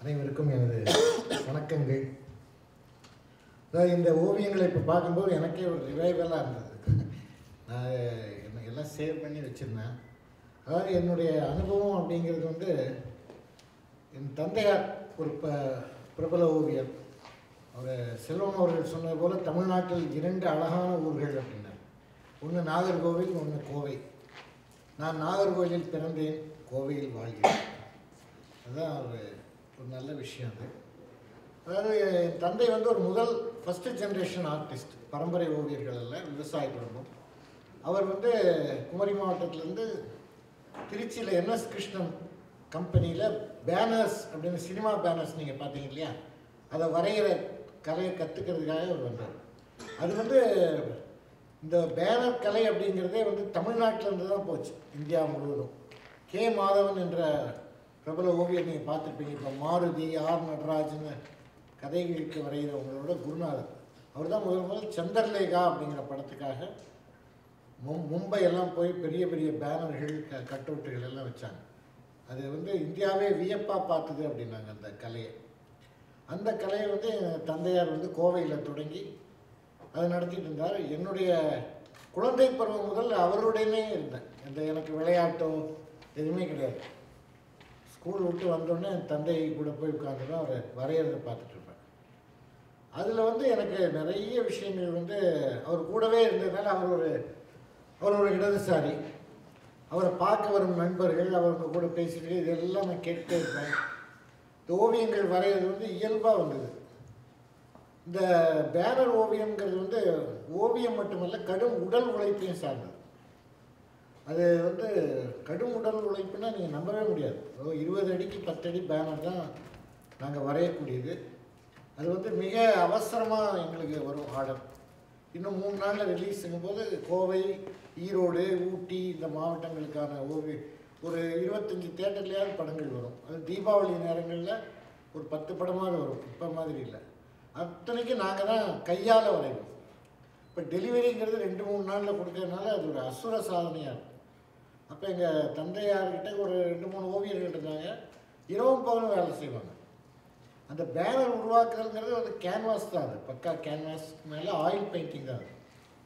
அனைவருக்கும் எனது வணக்கங்கள் அதாவது இந்த ஓவியங்களை இப்போ பார்க்கும்போது எனக்கே ஒரு ரிவைவலாக இருந்தது நான் என்ன எல்லாம் சேவ் பண்ணி வச்சுருந்தேன் அதாவது என்னுடைய அனுபவம் அப்படிங்கிறது வந்து என் தந்தையார் ஒரு ப பிரபல ஓவியர் அவர் செல்வம் அவர்கள் சொன்னது போல் தமிழ்நாட்டில் இரண்டு அழகான ஊர்கள் அப்படின்னார் ஒன்று நாகர்கோவில் ஒன்று கோவை நான் நாகர்கோவிலில் பிறந்தேன் கோவையில் வாழ்கிறேன் அதுதான் ஒரு ஒரு நல்ல விஷயம் அது அதாவது என் தந்தை வந்து ஒரு முதல் ஃபஸ்ட்டு ஜென்ரேஷன் ஆர்டிஸ்ட் பரம்பரை ஓவியர்கள் அல்ல விவசாய குடும்பம் அவர் வந்து குமரி மாவட்டத்திலேருந்து திருச்சியில் என்எஸ் கிருஷ்ணன் கம்பெனியில் பேனர்ஸ் அப்படின்னு சினிமா பேனர்ஸ் நீங்கள் பார்த்தீங்க இல்லையா அதை வரைகிற கலையை கற்றுக்கிறதுக்காக அவர் வந்தார் அது வந்து இந்த பேனர் கலை அப்படிங்கிறதே வந்து தமிழ்நாட்டிலேருந்து தான் போச்சு இந்தியா முழுவதும் கே மாதவன் என்ற பிரபல ஓவியர் நீங்கள் பார்த்துருப்பீங்க இப்போ மாருதி ஆர் நடராஜன் கதைகளுக்கு வரைகிறவங்களோட குருநாதர் அவர் தான் முதல் முதல் சந்திரலேகா அப்படிங்கிற படத்துக்காக மும் மும்பை எல்லாம் போய் பெரிய பெரிய பேனர்கள் க கட்டவுட்டுகள் எல்லாம் வச்சாங்க அது வந்து இந்தியாவே வியப்பாக பார்த்தது அப்படின்னாங்க அந்த கலையை அந்த கலையை வந்து என் தந்தையார் வந்து கோவையில் தொடங்கி அதை நடத்திட்டு இருந்தார் என்னுடைய குழந்தை பருவம் முதல் அவருடையனே இருந்தேன் எந்த எனக்கு விளையாட்டோ எதுவுமே கிடையாது ஸ்கூல் விட்டு வந்தோடனே என் தந்தை கூட போய் உட்காந்துட்டு அவர் வரைகிறத பார்த்துட்டு இருப்பேன் அதில் வந்து எனக்கு நிறைய விஷயங்கள் வந்து அவர் கூடவே இருந்ததுனால அவர் ஒரு அவர் ஒரு இடதுசாரி அவரை பார்க்க வரும் நண்பர்கள் அவங்க கூட பேசிட்டு இதெல்லாம் நான் கேட்டுட்டே இருப்பேன் இந்த ஓவியங்கள் வரைகிறது வந்து இயல்பாக வந்தது இந்த பேனர் ஓவியம்ங்கிறது வந்து ஓவியம் மட்டுமல்ல கடும் உடல் உழைப்பையும் சார்ந்தது அது வந்து கடும் உடல் உழைப்புனா நீங்கள் நம்பவே முடியாது ஓ இருபது அடிக்கு பத்து அடி பேனர் தான் நாங்கள் வரையக்கூடியது அது வந்து மிக அவசரமாக எங்களுக்கு வரும் ஆர்டர் இன்னும் மூணு நாளில் ரிலீஸுங்கும் போது கோவை ஈரோடு ஊட்டி இந்த மாவட்டங்களுக்கான ஓவிய ஒரு இருபத்தஞ்சி தேட்டர்லேயாவது படங்கள் வரும் அது தீபாவளி நேரங்களில் ஒரு பத்து படமாவது வரும் இப்போ மாதிரி இல்லை அத்தனைக்கும் நாங்கள் தான் கையால் வரைவோம் இப்போ டெலிவரிங்கிறது ரெண்டு மூணு நாளில் கொடுக்கறதுனால அது ஒரு அசுர சாதனையாக இருக்கும் அப்போ எங்கள் தந்தையார்கிட்ட ஒரு ரெண்டு மூணு ஓவியர்கள் இருந்தாங்க இரவும் பகலும் வேலை செய்வாங்க அந்த பேனர் உருவாக்குறதுங்கிறது ஒரு கேன்வாஸ் தான் அது பக்கா கேன்வாஸ் மேலே ஆயில் பெயிண்டிங் தான் அது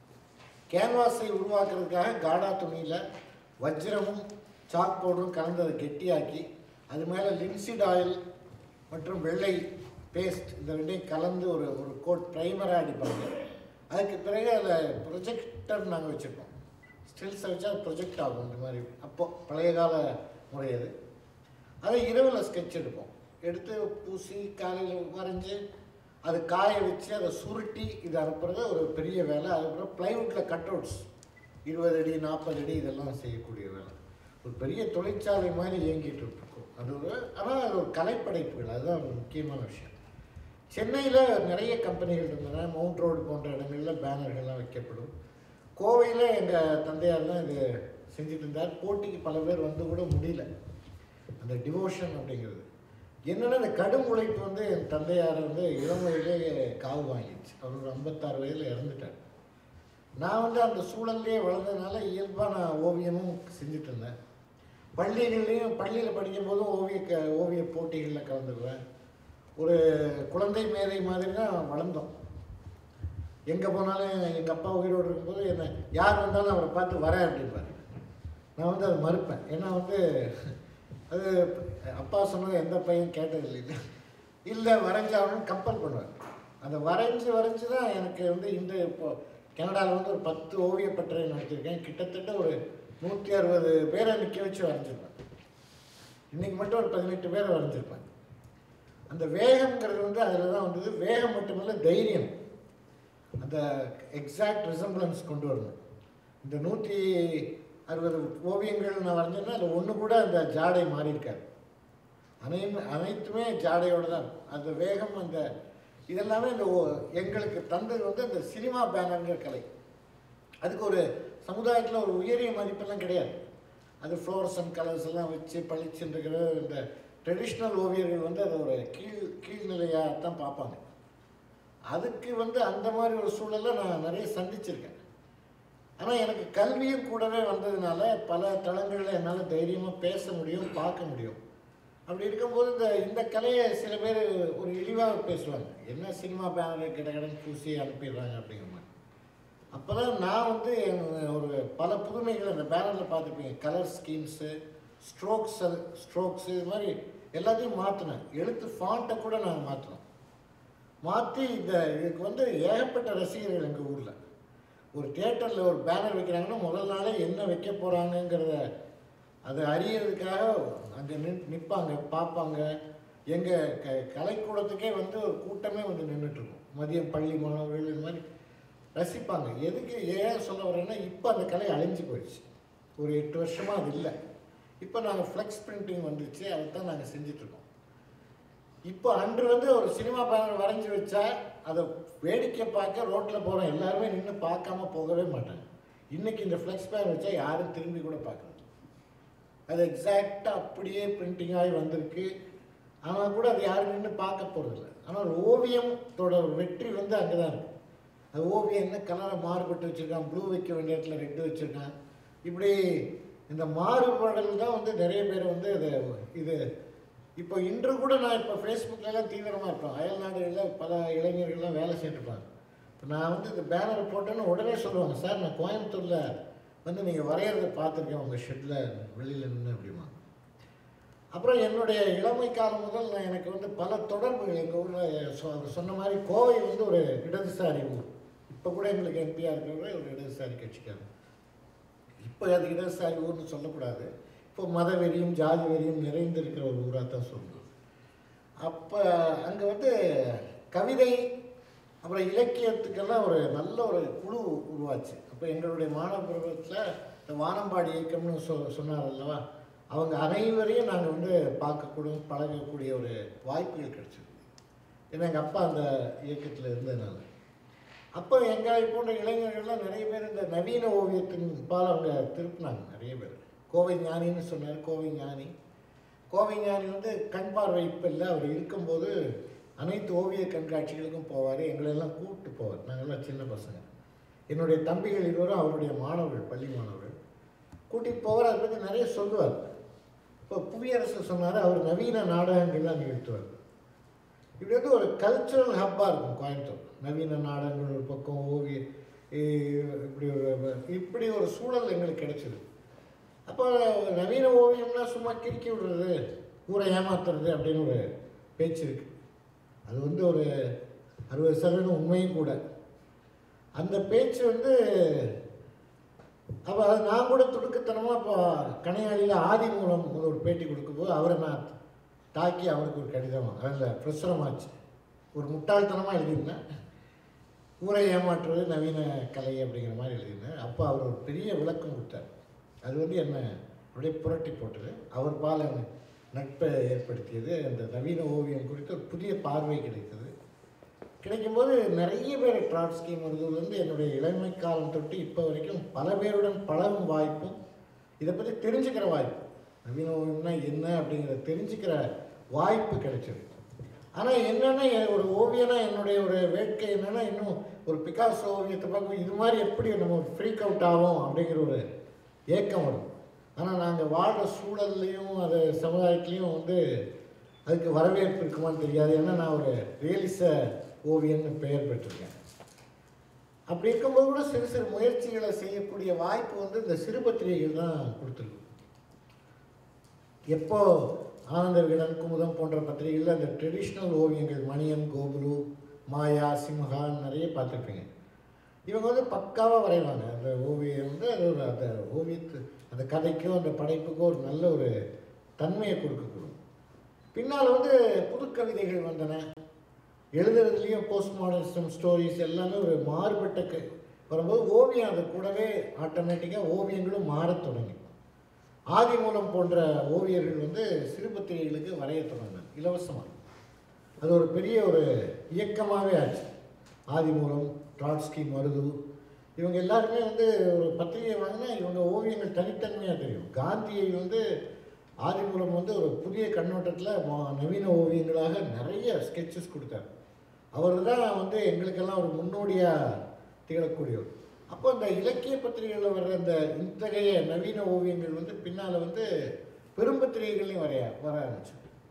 கேன்வாஸை உருவாக்குறதுக்காக காடா துணியில் வஜ்ரமும் சாக் பவுடரும் கலந்து அதை கெட்டியாக்கி அது மேலே லின்சிட் ஆயில் மற்றும் வெள்ளை பேஸ்ட் இந்த ரெண்டையும் கலந்து ஒரு ஒரு கோட் ப்ரைமராக அடிப்பாங்க அதுக்கு பிறகு அதில் ப்ரொஜெக்டர் நாங்கள் வச்சுருப்போம் ஸ்டில்ஸை வச்சா ப்ரொஜெக்ட் ஆகும் இந்த மாதிரி அப்போ பழைய கால முறை அது அதை இரவில் ஸ்கெட்ச் எடுப்போம் எடுத்து பூசி காலையில் வரைஞ்சி அது காய வச்சு அதை சுருட்டி இது அனுப்புறது ஒரு பெரிய வேலை அதுக்கப்புறம் ப்ளைவுட்டில் கட் அவுட்ஸ் இருபது அடி நாற்பது அடி இதெல்லாம் செய்யக்கூடிய வேலை ஒரு பெரிய தொழிற்சாலை மாதிரி இயங்கிட்டு இருக்கோம் அது ஒரு ஆனால் அது ஒரு கலைப்படைப்புகள் அதுதான் ஒரு முக்கியமான விஷயம் சென்னையில் நிறைய கம்பெனிகள் இருந்தன மவுண்ட் ரோடு போன்ற இடங்களில் பேனர்கள்லாம் வைக்கப்படும் கோவையில் எங்கள் தந்தையார் தான் இது செஞ்சுட்டு இருந்தார் போட்டிக்கு பல பேர் வந்து கூட முடியல அந்த டிவோஷன் அப்படிங்கிறது என்னென்னா இந்த கடும் உழைப்பு வந்து என் தந்தையார் வந்து இளம் வயதிலே காவு வாங்கிடுச்சு அவர் ஒரு ஐம்பத்தாறு வயதில் இறந்துட்டார் நான் வந்து அந்த சூழல்லையே வளர்ந்ததுனால இயல்பாக நான் ஓவியமும் செஞ்சுட்டு இருந்தேன் பள்ளிகள்லேயும் பள்ளியில் படிக்கும் போதும் ஓவிய க ஓவிய போட்டிகளில் கலந்துக்குவேன் ஒரு குழந்தை மேதை மாதிரி தான் வளர்ந்தோம் எங்கே போனாலும் எங்கள் அப்பா உயிரோடு இருக்கும்போது என்ன யார் வந்தாலும் அவரை பார்த்து வரேன் அப்படின்பாரு நான் வந்து அதை மறுப்பேன் ஏன்னா வந்து அது அப்பா சொன்னது எந்த பையன் கேட்டது இல்லை இல்லை வரைஞ்சாகணும்னு கம்பல் பண்ணுவார் அந்த வரைஞ்சி வரைஞ்சி தான் எனக்கு வந்து இந்த இப்போ கனடாவில் வந்து ஒரு பத்து ஓவிய பட்டறை நடத்தியிருக்கேன் கிட்டத்தட்ட ஒரு நூற்றி அறுபது பேரை நிற்க வச்சு வரைஞ்சிருப்பேன் இன்றைக்கி மட்டும் ஒரு பதினெட்டு பேரை வரைஞ்சிருப்பேன் அந்த வேகம்ங்கிறது வந்து அதில் தான் வந்தது வேகம் மட்டுமல்ல தைரியம் அந்த எக்ஸாக்ட் ரிசம்பிளன்ஸ் கொண்டு வரணும் இந்த நூற்றி அறுபது ஓவியங்கள் நான் வரைஞ்சேன்னா அதில் ஒன்று கூட அந்த ஜாடை மாறி இருக்காது அனைத்து அனைத்துமே ஜாடையோடு தான் இருக்கும். அந்த வேகம் அந்த இதெல்லாமே இந்த ஓ- எங்களுக்கு தந்தது வந்து அந்த சினிமா பேனருங்கிற கலை அதுக்கு ஒரு சமுதாயத்தில் ஒரு உயரிய மதிப்பெல்லாம் கிடையாது அது ஃப்ளோரசன் கலர்ஸ் எல்லாம் வச்சு பளிச்சுன்னு இருக்கிற இந்த ட்ரெடிஷ்னல் ஓவியர்கள் வந்து அதை ஒரு கீழ் கீழ்நிலையாக தான் பார்ப்பாங்க அதுக்கு வந்து அந்த மாதிரி ஒரு சூழலை நான் நிறைய சந்திச்சிருக்கேன் ஆனால் எனக்கு கல்வியும் கூடவே வந்ததுனால பல தளங்களில் என்னால் தைரியமாக பேச முடியும் பார்க்க முடியும் அப்படி இருக்கும்போது இந்த இந்த கலையை சில பேர் ஒரு இழிவாக பேசுவாங்க என்ன சினிமா பேனர் கிட்ட கிடன்னு பூசி அனுப்பிடுறாங்க அப்படிங்கிற மாதிரி அப்போ தான் நான் வந்து என் ஒரு பல புதுமைகள் அந்த பேனரில் பார்த்துருப்பீங்க கலர் ஸ்கீம்ஸு ஸ்ட்ரோக்ஸ் ஸ்ட்ரோக்ஸு இது மாதிரி எல்லாத்தையும் மாற்றினேன் எழுத்து ஃபாண்ட்டை கூட நாங்கள் மாற்றினோம் மாற்றி இந்த இதுக்கு வந்து ஏகப்பட்ட ரசிகர்கள் எங்கள் ஊரில் ஒரு தியேட்டரில் ஒரு பேனர் வைக்கிறாங்கன்னா முதல் நாளே என்ன வைக்க போகிறாங்கங்கிறத அதை அறியறதுக்காக அங்கே நின் நிற்பாங்க பார்ப்பாங்க எங்கள் க கலைக்கூடத்துக்கே வந்து ஒரு கூட்டமே வந்து நின்றுட்டுருக்கும் மதியம் பள்ளி மாணவர்கள் இது மாதிரி ரசிப்பாங்க எதுக்கு ஏன் சொல்ல வரேன்னா இப்போ அந்த கலை அழிஞ்சு போயிடுச்சு ஒரு எட்டு வருஷமாக அது இல்லை இப்போ நாங்கள் ஃப்ளெக்ஸ் பிரிண்டிங் வந்துச்சு அதை தான் நாங்கள் செஞ்சிட்ருக்கோம் இப்போ அன்று வந்து ஒரு சினிமா பேனர் வரைஞ்சி வச்சா அதை வேடிக்கை பார்க்க ரோட்டில் போகிறோம் எல்லாருமே நின்று பார்க்காம போகவே மாட்டாங்க இன்னைக்கு இந்த ஃப்ளெக்ஸ் பேனர் வச்சா யாரும் திரும்பி கூட பார்க்கறது அது எக்ஸாக்டாக அப்படியே பிரிண்டிங் ஆகி வந்திருக்கு ஆனால் கூட அது யாரும் நின்று பார்க்க போகிறதில்ல ஆனால் ஒரு ஓவியத்தோட ஒரு வெற்றி வந்து அங்கே தான் இருக்குது அது ஓவியம் என்ன கலரை மாறுபட்டு வச்சுருக்கான் ப்ளூ வைக்க வேண்டிய இடத்துல ரெட்டு வச்சுருக்கான் இப்படி இந்த மாறுபாடுகள் தான் வந்து நிறைய பேர் வந்து அது இது இப்போ இன்று கூட நான் இப்போ ஃபேஸ்புக்கிலலாம் தீவிரமாக இருப்பேன் அயல் நாடுகளில் பல இளைஞர்கள்லாம் வேலை செய்திருப்பாங்க இப்போ நான் வந்து இந்த பேனரை போட்டேன்னு உடனே சொல்லுவாங்க சார் நான் கோயம்புத்தூரில் வந்து நீங்கள் வரைகிறத பார்த்துருக்கேன் உங்கள் ஷெட்டில் வெளியில் நின்று அப்படிமா அப்புறம் என்னுடைய இளமை காலம் முதல் நான் எனக்கு வந்து பல தொடர்புகள் எங்கள் ஊரில் சொ அவர் சொன்ன மாதிரி கோவை வந்து ஒரு இடதுசாரி ஊர் இப்போ கூட எங்களுக்கு எம்பியாக இருக்கிறவரை ஒரு இடதுசாரி கட்சிக்காரர் இப்போ அது இடதுசாரி ஊர்னு சொல்லக்கூடாது இப்போ மத வெறியும் ஜாதி வெறியும் நிறைந்திருக்கிற ஒரு ஊராக தான் சொல்லணும் அப்போ அங்கே வந்து கவிதை அப்புறம் இலக்கியத்துக்கெல்லாம் ஒரு நல்ல ஒரு குழு உருவாச்சு அப்போ எங்களுடைய மாணவ பருவத்தில் இந்த வானம்பாடி இயக்கம்னு சொ சொன்னார் அல்லவா அவங்க அனைவரையும் நாங்கள் வந்து பார்க்கக்கூடிய பழகக்கூடிய ஒரு வாய்ப்புகள் கிடைச்சது ஏன்னா எங்கள் அப்பா அந்த இயக்கத்தில் இருந்ததுனால அப்போ எங்களை போன்ற இளைஞர்கள்லாம் நிறைய பேர் இந்த நவீன ஓவியத்தின் பால் அவங்க திருப்பினாங்க நிறைய பேர் கோவை ஞானின்னு சொன்னார் கோவை ஞானி கோவை ஞானி வந்து கண் பார்வை இப்போ இல்லை அவர் இருக்கும்போது அனைத்து ஓவிய கண்காட்சிகளுக்கும் போவார் எங்களெல்லாம் கூப்பிட்டு போவார் நாங்கள்லாம் சின்ன பசங்க என்னுடைய தம்பிகள் இருவரும் அவருடைய மாணவர்கள் பள்ளி மாணவர்கள் கூட்டிகிட்டு போவார் அதை பற்றி நிறைய சொல்லுவார் இப்போ புவியரசு சொன்னார் அவர் நவீன நாடகங்கள்லாம் நிகழ்த்துவார் இப்படி வந்து ஒரு கல்ச்சுரல் ஹப்பாக இருக்கும் கோயம்புத்தூர் நவீன நாடகங்கள் ஒரு பக்கம் ஓவிய இ- இப்படி ஒரு இப்படி ஒரு சூழல் எங்களுக்கு கிடைச்சிது அப்போ நவீன ஓவியம்னா சும்மா கிறுக்கி விடுறது ஊரை ஏமாத்துறது அப்படின்னு ஒரு பேச்சு இருக்கு அது வந்து ஒரு அறுபது சதவீதம் உண்மையும் கூட அந்த பேச்சு வந்து அப்போ அது நான் கூட துடுக்குத்தனமாக இப்போ கனையாளியில் ஆதி மூலம் ஒரு பேட்டி கொடுக்கும்போது அவரை நான் தாக்கி அவருக்கு ஒரு கடிதம் அதில் பிரசுரமாச்சு ஒரு முட்டாள்தனமாக எழுதியிருந்தேன் ஊரை ஏமாற்றுவது நவீன கலை அப்படிங்கிற மாதிரி எழுதியிருந்தேன் அப்போ அவர் ஒரு பெரிய விளக்கம் கொடுத்தார் அது வந்து என்ன அப்படியே புரட்டி போட்டது அவர் பால நட்பை ஏற்படுத்தியது அந்த நவீன ஓவியம் குறித்து ஒரு புதிய பார்வை கிடைத்தது கிடைக்கும்போது நிறைய பேர் ட்ராட்ஸ்கி மருதூர்லேருந்து என்னுடைய இளமை காலம் தொட்டு இப்போ வரைக்கும் பல பேருடன் பழகும் வாய்ப்பும் இதை பற்றி தெரிஞ்சுக்கிற வாய்ப்பு நவீன ஓவியம்னா என்ன அப்படிங்கிறத தெரிஞ்சுக்கிற வாய்ப்பு கிடைச்சது ஆனால் என்னென்னா ஒரு ஓவியனா என்னுடைய ஒரு வேட்கை என்னென்னா இன்னும் ஒரு பிகாசோ ஓவியத்தை பார்க்கும் இது மாதிரி எப்படி நம்ம ஒரு ஃப்ரீக் அவுட் ஆகும் அப்படிங்கிற ஒரு ஏக்கம் வரும் ஆனால் நாங்கள் வாழ்கிற சூழல்லையும் அது சமுதாயத்துலேயும் வந்து அதுக்கு வரவேற்பு இருக்குமான்னு தெரியாது ஏன்னா நான் ஒரு ரியலிச ஓவியன்னு பெயர் பெற்றிருக்கேன் அப்படி இருக்கும்போது கூட சிறு சிறு முயற்சிகளை செய்யக்கூடிய வாய்ப்பு வந்து இந்த சிறு பத்திரிகைகள் தான் கொடுத்துருக்கு எப்போ ஆனந்த விகடன் குமுதம் போன்ற பத்திரிகைகளில் அந்த ட்ரெடிஷ்னல் ஓவியங்கள் மணியன் கோகுலு மாயா சிம்ஹான் நிறைய பார்த்துருப்பீங்க இவங்க வந்து பக்காவாக வரைவாங்க அந்த ஓவியம் வந்து அது ஒரு அந்த ஓவியத்து அந்த கதைக்கோ அந்த படைப்புக்கோ ஒரு நல்ல ஒரு தன்மையை கொடுக்கக்கூடும் பின்னால் வந்து புது கவிதைகள் வந்தன எழுதுறதுலேயும் போஸ்ட் மாடர்னிசம் ஸ்டோரிஸ் எல்லாமே ஒரு மாறுபட்ட க வரும்போது ஓவியம் அது கூடவே ஆட்டோமேட்டிக்காக ஓவியங்களும் மாறத் தொடங்கி ஆதி மூலம் போன்ற ஓவியர்கள் வந்து சிறுபத்திரிகைகளுக்கு வரைய தொடங்கினாங்க இலவசமாக அது ஒரு பெரிய ஒரு இயக்கமாகவே ஆச்சு ஆதிமூலம் ட்ராட்ஸ்கி மருது இவங்க எல்லாருமே வந்து ஒரு பத்திரிகை வாங்கினா இவங்க ஓவியங்கள் தனித்தன்மையாக தெரியும் காந்தியை வந்து ஆதிமூலம் வந்து ஒரு புதிய கண்ணோட்டத்தில் மா- நவீன ஓவியங்களாக நிறைய ஸ்கெட்சஸ் கொடுத்தார் அவர் தான் வந்து எங்களுக்கெல்லாம் ஒரு முன்னோடியாக திகழக்கூடியவர் அப்போ அந்த இலக்கிய பத்திரிகைகளில் வர்ற அந்த இத்தகைய நவீன ஓவியங்கள் வந்து பின்னால் வந்து பெரும் பத்திரிகைகள்லையும் வரைய வர ஆரம்பிச்சு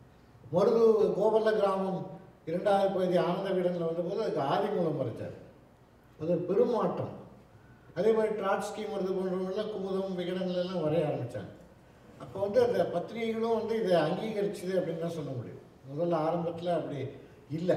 மருது கோவல்ல கிராமம் இரண்டாவது பகுதி ஆனந்த வீடனில் வந்தபோது அதுக்கு ஆதிமூலம் வரைச்சார் அது ஒரு பெருமாற்றம் அதே மாதிரி ட்ராட்ஸ்கி மருது போன்றவங்களாம் குமுதம் விகடன்ல எல்லாம் வரைய ஆரம்பித்தாங்க அப்போ வந்து அந்த பத்திரிகைகளும் வந்து இதை அங்கீகரிச்சுது அப்படின்னு தான் சொல்ல முடியும் முதல்ல ஆரம்பத்தில் அப்படி இல்லை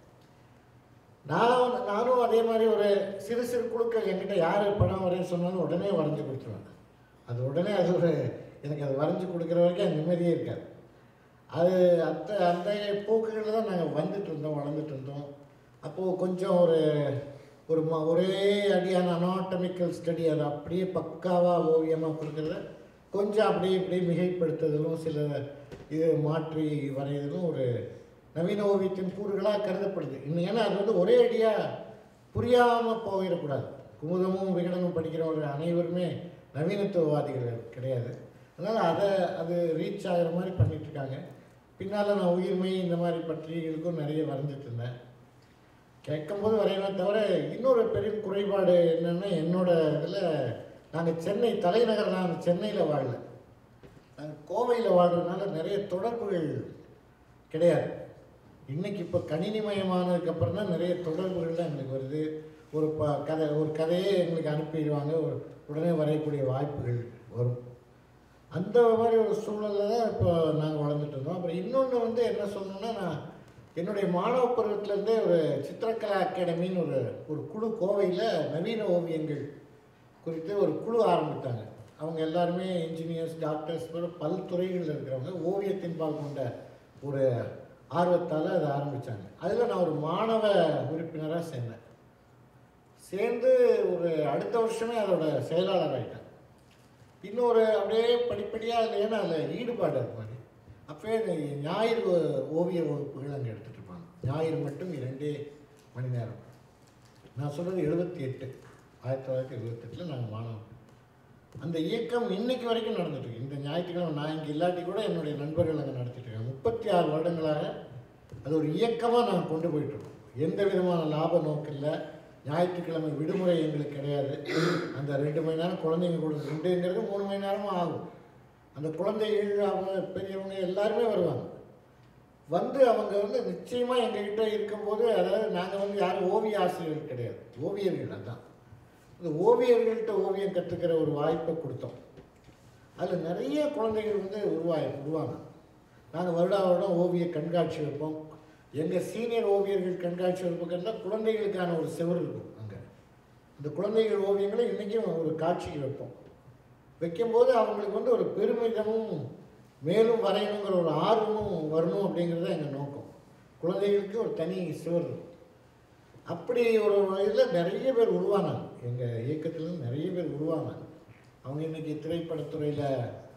நான் நானும் அதே மாதிரி ஒரு சிறு சிறு குழுக்கள் என்கிட்ட யார் படம் வரைய சொன்னாலும் உடனே வரைஞ்சி கொடுத்துருவேன் அது உடனே அது ஒரு எனக்கு அது வரைஞ்சி கொடுக்குற வரைக்கும் அது நிம்மதியே இருக்காது அது அந்த அந்த போக்குகளில் தான் நாங்கள் வந்துட்டு இருந்தோம் வளர்ந்துட்டு இருந்தோம் அப்போது கொஞ்சம் ஒரு ஒரு ம ஒரே அடியான அனாட்டமிக்கல் ஸ்டடி அதை அப்படியே பக்காவாக ஓவியமாக கொடுக்குறத கொஞ்சம் அப்படியே இப்படியே மிகைப்படுத்துதலும் சில இது மாற்றி வரைதலும் ஒரு நவீன ஓவியத்தின் கூறுகளாக கருதப்படுது இன்னும் ஏன்னா அது வந்து ஒரே அடியாக புரியாமல் போயிடக்கூடாது குமுதமும் விகடனும் படிக்கிறவங்க அனைவருமே நவீனத்துவவாதிகள் கிடையாது அதனால் அதை அது ரீச் ஆகிற மாதிரி பண்ணிட்டு இருக்காங்க பின்னால் நான் உயிர்மை இந்த மாதிரி பற்றிகளுக்கும் நிறைய வரைஞ்சிட்டு இருந்தேன் கேட்கும்போது வரையணும் தவிர இன்னொரு பெரிய குறைபாடு என்னென்னா என்னோட இதில் நாங்கள் சென்னை தலைநகர் நான் சென்னையில் வாழல நாங்கள் கோவையில் வாழ்றதுனால நிறைய தொடர்புகள் கிடையாது இன்னைக்கு இப்போ கணினிமயமானதுக்கு அப்புறம் தான் நிறைய தொடர்புகள்லாம் எங்களுக்கு வருது ஒரு ப கதை ஒரு கதையே எங்களுக்கு அனுப்பிடுவாங்க ஒரு உடனே வரையக்கூடிய வாய்ப்புகள் வரும் அந்த மாதிரி ஒரு சூழலில் தான் இப்போ நாங்கள் வளர்ந்துட்டு இருந்தோம் அப்புறம் இன்னொன்று வந்து என்ன சொல்லணும்னா நான் என்னுடைய மாணவ பருவத்திலேருந்தே ஒரு சித்திரக்கலா அகாடமின்னு ஒரு ஒரு குழு கோவையில் நவீன ஓவியங்கள் குறித்து ஒரு குழு ஆரம்பித்தாங்க அவங்க எல்லாருமே இன்ஜினியர்ஸ் டாக்டர்ஸ் பல் துறைகளில் இருக்கிறவங்க ஓவியத்தின் பால் கொண்ட ஒரு ஆர்வத்தால் அதை ஆரம்பித்தாங்க அதில் நான் ஒரு மாணவ உறுப்பினராக சேர்ந்தேன் சேர்ந்து ஒரு அடுத்த வருஷமே அதோட செயலாளர் ஆகிட்டேன் இன்னொரு அப்படியே படிப்படியாக அதில் ஏன்னா அதில் ஈடுபாடு அது மாதிரி அப்போயே இந்த ஞாயிறு ஓ- ஓவிய வகுப்புகள் அங்கே எடுத்துகிட்டு இருப்பாங்க ஞாயிறு மட்டும் இரண்டே மணி நேரம் நான் சொல்கிறது எழுபத்தி எட்டு ஆயிரத்தி தொள்ளாயிரத்தி எழுபத்தெட்டில் நாங்கள் மாணவர்கள் அந்த இயக்கம் இன்னைக்கு வரைக்கும் நடந்துட்டு இருக்கு இந்த ஞாயிற்றுக்கிழமை நான் இங்கே இல்லாட்டி கூட என்னுடைய நண்பர்கள் அங்கே நடத்திட்டு இருக்காங்க முப்பத்தி ஆறு வருடங்களாக அது ஒரு இயக்கமாக நாங்கள் கொண்டு போயிட்டு இருக்கோம் எந்த விதமான லாப நோக்கில்லை ஞாயிற்றுக்கிழமை விடுமுறை எங்களுக்கு கிடையாது அந்த ரெண்டு மணி நேரம் குழந்தைங்க கூட ரெண்டுங்கிறது மூணு மணி நேரமும் ஆகும் அந்த குழந்தைகள் அவங்க பெரியவங்க எல்லாருமே வருவாங்க வந்து அவங்க வந்து நிச்சயமாக எங்ககிட்ட இருக்கும்போது அதாவது நாங்கள் வந்து யாரும் ஓவிய ஆசிரியர்கள் கிடையாது ஓவியர்கள் அதான் இந்த ஓவியர்கள்ட்ட ஓவியம் கற்றுக்கிற ஒரு வாய்ப்பை கொடுத்தோம் அதில் நிறைய குழந்தைகள் வந்து உருவாய் உருவாங்க நாங்கள் வருடா வருடம் ஓவிய கண்காட்சி வைப்போம் எங்கள் சீனியர் ஓவியர்கள் கண்காட்சி வைப்போம் குழந்தைகளுக்கான ஒரு செவர் இருக்கும் அங்கே இந்த குழந்தைகள் ஓவியங்களை இன்றைக்கும் ஒரு காட்சிக்கு வைப்போம் வைக்கும்போது அவங்களுக்கு வந்து ஒரு பெருமிதமும் மேலும் வரையணுங்கிற ஒரு ஆர்வமும் வரணும் அப்படிங்கிறது தான் எங்கள் நோக்கம் குழந்தைகளுக்கு ஒரு தனி சுவர் இருக்கும் அப்படி ஒரு இதில் நிறைய பேர் உருவானாங்க எங்கள் இயக்கத்தில் நிறைய பேர் உருவானாங்க அவங்க இன்னைக்கு திரைப்படத்துறையில்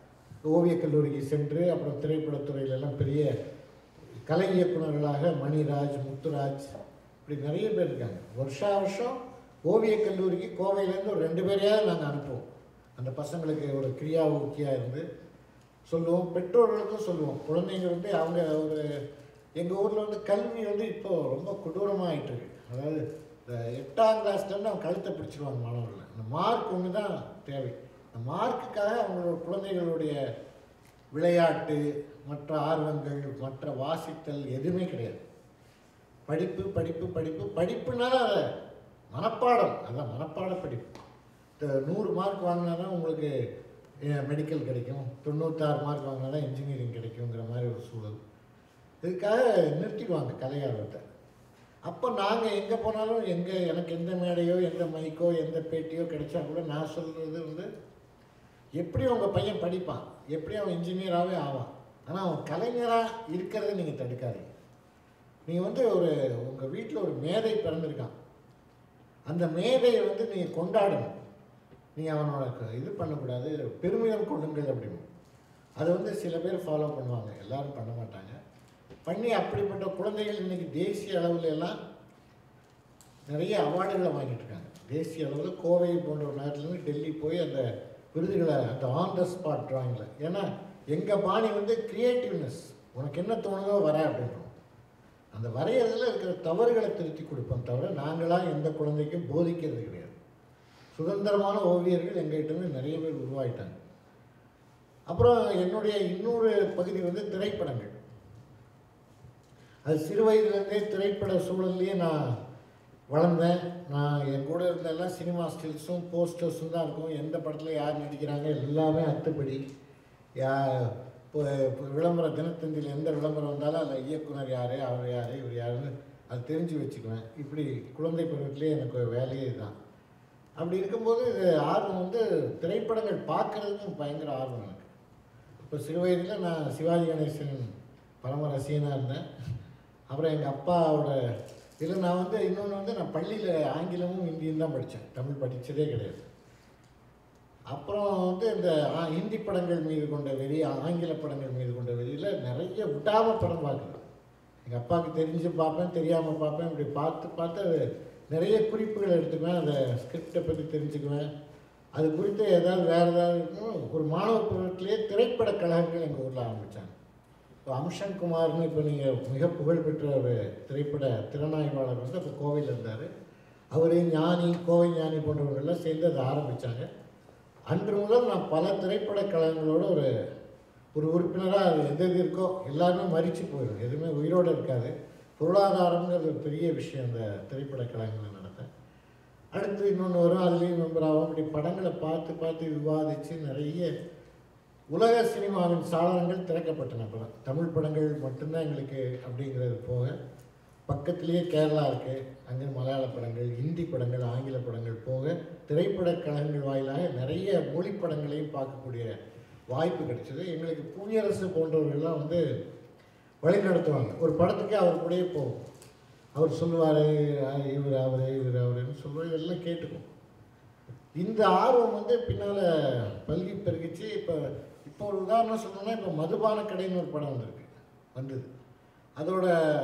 ஓவியக் கல்லூரிக்கு சென்று அப்புறம் திரைப்படத்துறையில எல்லாம் பெரிய கலை இயக்குனர்களாக மணிராஜ் முத்துராஜ் இப்படி நிறைய பேர் இருக்காங்க வருஷா வருஷம் ஓவியக் கல்லூரிக்கு கோவையிலேருந்து ஒரு ரெண்டு பேரையாவது நாங்கள் அனுப்புவோம் அந்த பசங்களுக்கு ஒரு கிரியா ஊக்கியாக இருந்து சொல்லுவோம் பெற்றோர்களுக்கும் சொல்லுவோம் குழந்தைங்க வந்து அவங்க ஒரு எங்கள் ஊரில் வந்து கல்வி வந்து இப்போ ரொம்ப கொடூரமாக ஆயிட்டு இருக்கு அதாவது இந்த எட்டாம் கிளாஸ்லேருந்து அவங்க கழுத்தை பிடிச்சிருவாங்க மாணவர்கள் இந்த மார்க் ஒன்று தான் தேவை இந்த மார்க்குக்காக அவங்களோட குழந்தைகளுடைய விளையாட்டு மற்ற ஆர்வங்கள் மற்ற வாசித்தல் எதுவுமே கிடையாது படிப்பு படிப்பு படிப்பு படிப்புனால அதை மனப்பாடம் அதான் மனப்பாட படிப்பு இந்த நூறு மார்க் வாங்கினா தான் உங்களுக்கு மெடிக்கல் கிடைக்கும் தொண்ணூத்தாறு மார்க் வாங்கினா தான் இன்ஜினியரிங் கிடைக்குங்கிற மாதிரி ஒரு சூழல் இதுக்காக நிறுத்திடுவாங்க கலையார்வத்தை அப்போ நாங்கள் எங்கே போனாலும் எங்கே எனக்கு எந்த மேடையோ எந்த மைக்கோ எந்த பேட்டியோ கிடைச்சா கூட நான் சொல்கிறது வந்து எப்படி உங்கள் பையன் படிப்பான் எப்படி அவன் இன்ஜினியராகவே ஆவான் ஆனால் அவன் கலைஞராக இருக்கிறத நீங்கள் தடுக்காதீங்க நீங்கள் வந்து ஒரு உங்கள் வீட்டில் ஒரு மேதை பிறந்திருக்கான் அந்த மேதையை வந்து நீங்கள் கொண்டாடணும் நீங்கள் அவனோட க- இது பண்ணக்கூடாது பெருமிதம் கொள்ளுங்கள் அப்படின்னு அது வந்து சில பேர் ஃபாலோ பண்ணுவாங்க எல்லாரும் பண்ண மாட்டாங்க பண்ணி அப்படிப்பட்ட குழந்தைகள் இன்னைக்கு தேசிய அளவுல எல்லாம் நிறைய அவார்டுகளை வாங்கிட்டு இருக்காங்க தேசிய அளவில் கோவை போன்ற ஒரு நகரத்துலேருந்து டெல்லி போய் அந்த விருதுகளை அந்த ஆன் த ஸ்பாட் ட்ராயிங்கில் ஏன்னா எங்கள் பாணி வந்து க்ரியேட்டிவ்னஸ் உனக்கு என்ன தோணுதோ வர அப்படின்றோம் அந்த வரைகிறதுல இருக்கிற தவறுகளை திருத்தி கொடுப்போம் தவிர நாங்களாம் எந்த குழந்தைக்கும் போதிக்கிறது கிடையாது சுதந்திரமான ஓவியர்கள் எங்ககிட்ட இருந்து நிறைய பேர் உருவாயிட்டாங்க அப்புறம் என்னுடைய இன்னொரு பகுதி வந்து திரைப்படங்கள் அது சிறு வயதுலேருந்தே திரைப்பட சூழல்லையே நான் வளர்ந்தேன் நான் என் கூட இருந்தெல்லாம் சினிமா ஸ்டில்ஸும் போஸ்டர்ஸும் தான் இருக்கும் எந்த படத்தில் யார் நடிக்கிறாங்க எல்லாமே அத்துப்படி யா இப்போ இப்போ விளம்பர தினத்தந்தியில் எந்த விளம்பரம் வந்தாலும் அதில் இயக்குனர் யார் அவர் யார் இவர் யாருன்னு அது தெரிஞ்சு வச்சுக்குவேன் இப்படி குழந்தை பருவத்திலே எனக்கு ஒரு வேலையே இதுதான் அப்படி இருக்கும்போது இது ஆர்வம் வந்து திரைப்படங்கள் பார்க்குறதுக்கும் பயங்கர ஆர்வம் எனக்கு இப்போ சிறு வயதில் நான் சிவாஜி கணேசன் பரம ரசிகனாக இருந்தேன் அப்புறம் எங்கள் அப்பாவோட இதில் நான் வந்து இன்னொன்று வந்து நான் பள்ளியில் ஆங்கிலமும் ஹிந்தியும் தான் படித்தேன் தமிழ் படித்ததே கிடையாது அப்புறம் வந்து இந்த ஆ- ஹிந்தி படங்கள் மீது கொண்ட வெறி ஆங்கில படங்கள் மீது கொண்ட வெறியில் நிறைய விடாமல் படம் பார்க்குறேன் எங்கள் அப்பாவுக்கு தெரிஞ்சு பார்ப்பேன் தெரியாமல் பார்ப்பேன் இப்படி பார்த்து பார்த்து அது நிறைய குறிப்புகள் எடுத்துக்குவேன் அந்த ஸ்கிரிப்டை பற்றி தெரிஞ்சுக்குவேன் அது குறித்து ஏதாவது வேறு ஏதாவது இருக்கும் ஒரு மாணவ பருவத்திலேயே திரைப்பட கழகங்கள் எங்கள் ஊரில் ஆரம்பித்தாங்க இப்போ அம்ஷன் குமார்னு இப்போ நீங்கள் மிக புகழ்பெற்ற ஒரு திரைப்பட திறனாய்வாளர் வந்து அப்போ கோவையில் இருந்தார் அவர் ஞானி கோவை ஞானி போன்றவர்கள்லாம் சேர்ந்து அதை ஆரம்பித்தாங்க அன்று முதல் நான் பல திரைப்பட கழகங்களோட ஒரு ஒரு உறுப்பினராக அது எது எது இருக்கோ எல்லாருமே மறித்து போயிடும் எதுவுமே உயிரோடு இருக்காது பொருளாதாரங்கிறது ஒரு பெரிய விஷயம் அந்த திரைப்பட கழகங்களை நடத்த அடுத்து இன்னொன்று வரும் அதுலேயும் மெம்பராகும் இப்படி படங்களை பார்த்து பார்த்து விவாதித்து நிறைய உலக சினிமாவின் சாளரங்கள் திறக்கப்பட்டன அப்புறம் தமிழ் படங்கள் மட்டும்தான் எங்களுக்கு அப்படிங்கிறது போக பக்கத்துலேயே கேரளா இருக்குது அங்கே மலையாள படங்கள் ஹிந்தி படங்கள் ஆங்கில படங்கள் போக திரைப்பட கழகங்கள் வாயிலாக நிறைய மொழி படங்களையும் பார்க்கக்கூடிய வாய்ப்பு கிடைச்சது எங்களுக்கு புவியரசு போன்றவர்கள்லாம் வந்து வழி நடத்துவாங்க ஒரு படத்துக்கு அவர் கூடயே போகும் அவர் சொல்லுவார் இவர் அவர் இவர் அவருன்னு சொல்லுவார் இதெல்லாம் கேட்டுக்கும் இந்த ஆர்வம் வந்து பின்னால் பல்கி பெருகிச்சு இப்போ இப்போ ஒரு உதாரணம் சொல்லணும்னா இப்போ மதுபான கடைன்னு ஒரு படம் வந்திருக்கு வந்தது அதோட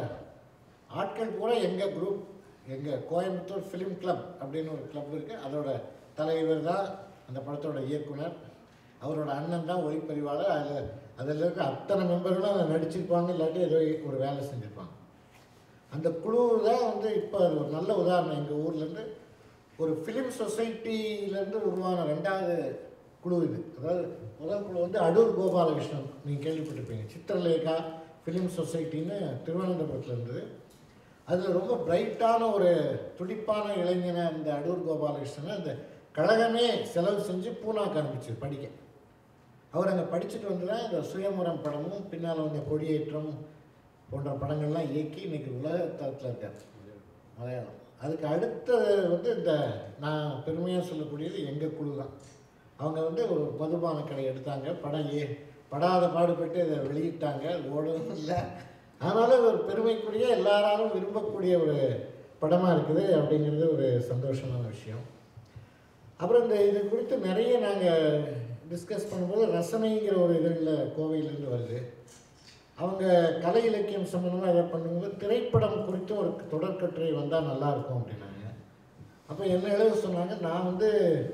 ஆட்கள் பூரா எங்கள் குரூப் எங்கள் கோயம்புத்தூர் ஃபிலிம் கிளப் அப்படின்னு ஒரு கிளப் இருக்குது அதோட தலைவர் தான் அந்த படத்தோட இயக்குனர் அவரோட அண்ணன் தான் ஒளிப்பதிவாளர் அதில் அதில் இருக்க அத்தனை மெம்பர்களும் அதில் நடிச்சிருப்பாங்க இல்லாட்டி ஏதோ ஒரு வேலை செஞ்சுருப்பாங்க அந்த குழு தான் வந்து இப்போ அது ஒரு நல்ல உதாரணம் எங்கள் ஊர்லேருந்து ஒரு ஃபிலிம் சொசைட்டியிலேருந்து உருவான ரெண்டாவது குழு இது அதாவது முதல் குழு வந்து அடூர் கோபாலகிருஷ்ணன் நீங்கள் கேள்விப்பட்டிருப்பீங்க சித்திரலேகா ஃபிலிம் சொசைட்டின்னு திருவனந்தபுரத்தில் இருந்தது அதில் ரொம்ப பிரைட்டான ஒரு துடிப்பான இளைஞனை அந்த அடூர் கோபாலகிருஷ்ணனை அந்த கழகமே செலவு செஞ்சு பூனாக்கு அனுப்பிச்சு படிக்க அவர் அங்கே படிச்சுட்டு வந்து தான் இந்த சுயமுறம் படமும் பின்னால் வந்த கொடியேற்றம் போன்ற படங்கள்லாம் இயக்கி இன்னைக்கு உலக தரத்தில் இருக்கார் மலையாளம் அதுக்கு அடுத்தது வந்து இந்த நான் பெருமையாக சொல்லக்கூடியது எங்கள் குழு தான் அவங்க வந்து ஒரு மதுபான கடை எடுத்தாங்க படம் ஏ படாத பாடுபட்டு இதை வெளியிட்டாங்க அது ஓடவும் இல்லை ஆனாலும் ஒரு பெருமைக்குரிய எல்லாராலும் விரும்பக்கூடிய ஒரு படமாக இருக்குது அப்படிங்கிறது ஒரு சந்தோஷமான விஷயம் அப்புறம் இந்த இது குறித்து நிறைய நாங்கள் டிஸ்கஸ் பண்ணும்போது ரசனைங்கிற ஒரு இதழில் கோவையிலேருந்து வருது அவங்க கலை இலக்கியம் சம்மந்தமாக இதை பண்ணும்போது திரைப்படம் குறித்து ஒரு தொடர்கட்டுரை வந்தால் நல்லாயிருக்கும் அப்படின்னாங்க அப்போ என்ன எழுத சொன்னாங்க நான் வந்து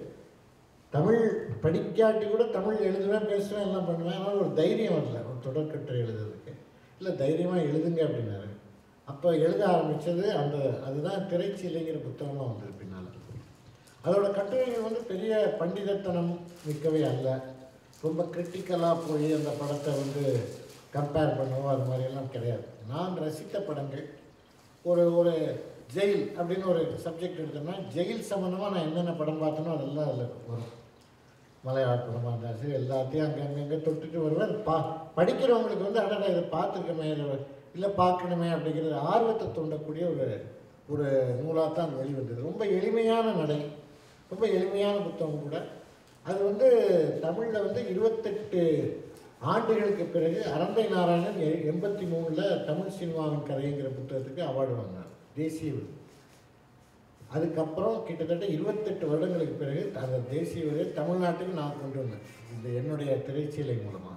தமிழ் படிக்காட்டி கூட தமிழ் எழுதுவேன் பேசுவேன் எல்லாம் பண்ணுவேன் ஆனால் ஒரு தைரியம் வரல ஒரு தொடர்கட்டுரை எழுதுறதுக்கு இல்லை தைரியமாக எழுதுங்க அப்படின்னாரு அப்போ எழுத ஆரம்பித்தது அந்த அதுதான் திரைச்சீலைங்கிற புத்தகமாக வந்தது பின்னால் அதோட கட்டுரைகள் வந்து பெரிய பண்டிதத்தனம் மிக்கவை அல்ல ரொம்ப கிரிட்டிக்கலாக போய் அந்த படத்தை வந்து கம்பேர் பண்ணவோ அது மாதிரியெல்லாம் கிடையாது நான் ரசித்த படங்கள் ஒரு ஒரு ஜெயில் அப்படின்னு ஒரு சப்ஜெக்ட் எடுத்தோம்னா ஜெயில் சம்மந்தமாக நான் என்னென்ன படம் பார்த்தேனோ அதெல்லாம் அதில் வரும் மலையாள படமாக இருந்தாலும் சரி எல்லாத்தையும் அங்கே அங்கங்கே தொட்டுட்டு வருவேன் அது பா படிக்கிறவங்களுக்கு வந்து அடடா இதை பார்த்துருக்கமே இல்லை பார்க்கணுமே அப்படிங்கிறது ஆர்வத்தை தூண்டக்கூடிய ஒரு ஒரு நூலாக தான் அது வெளிவந்தது ரொம்ப எளிமையான நடை ரொம்ப எளிமையான புத்தகம் கூட அது வந்து தமிழில் வந்து இருபத்தெட்டு ஆண்டுகளுக்கு பிறகு அரந்தை நாராயணன் எ- எண்பத்தி மூணில் தமிழ் சினிமாவின் கதைங்கிற புத்தகத்துக்கு அவார்டு வாங்கினார் தேசிய விருது அதுக்கப்புறம் கிட்டத்தட்ட இருபத்தெட்டு வருடங்களுக்கு பிறகு அந்த தேசிய விருதை தமிழ்நாட்டுக்கு நான் கொண்டு வந்தேன் இந்த என்னுடைய திரைச்சீலை மூலமாக